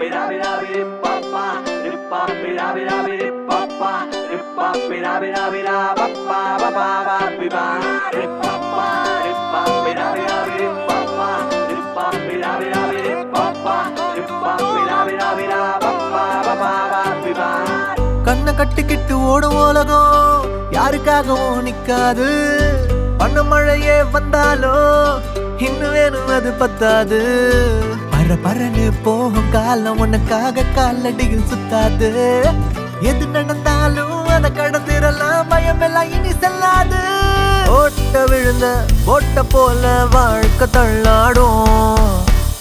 கண்ணை கட்டிக்கிட்டு ஓடும் உலகம் யாருக்காகவும் நிக்காது பண்ண மழையே வந்தாலும் இன்னும் வேணும் அது பத்தாது பர பரன்னு போகும் காலம் உனக்காக காலடியில் சுத்தாது எது நடந்தாலும் அதை கடந்திரலாம் பயம் எல்லாம் இனி செல்லாது ஓட்ட விழுந்த ஓட்ட போல வாழ்க்கை தள்ளாடும்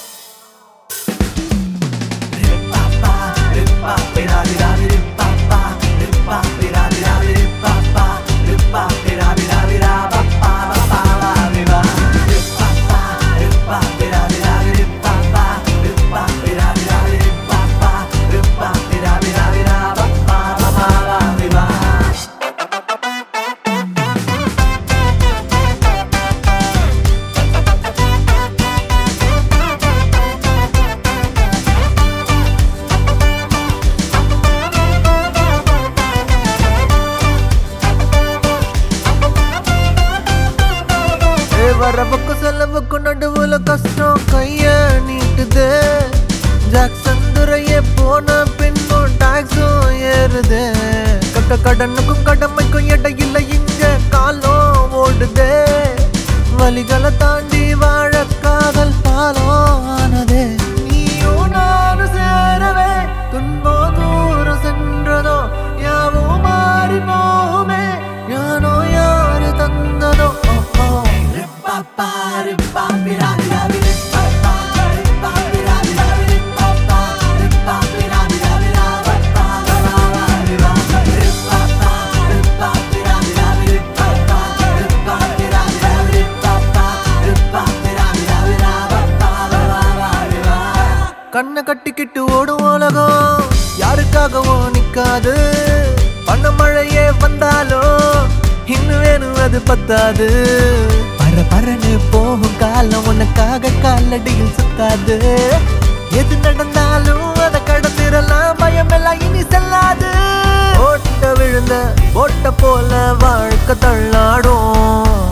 ஏ, வரவுக்கு செலவுக்கு நடுவுல கஷ்டம் கைய நீட்டுது ஜாக்சன் துறையே போன பின்னும் டாக்ஸும் ஏறுது கட்ட கடனுக்கும் கடமைக்கும் இடையில இங்க காலம் ஓடுது வழிகளை தாண்டி வாழ காதல் பாலம் ஆனதே நீயும் நானும் சேரவே துன்பம் தூரம் சென்றதோ யாவும் மாறி போகுமே யானோ யாரு தந்ததோ ஓ, ஓ. கண்ணை கட்டிக்கிட்டு ஓடும் உலகம் யாருக்காகவும் நிக்காது பண்ண மழையே வந்தாலும் இன்னும் வேணும் அது பத்தாது பர பரன்னு போகும் காலம் உனக்காக காலடியில் சுத்தாது எது நடந்தாலும் அதை கடந்திரலாம் பயம் எல்லாம் இனி செல்லாது ஓட்ட விழுந்த ஓட்ட போல வாழ்க்கை தள்ளாடும்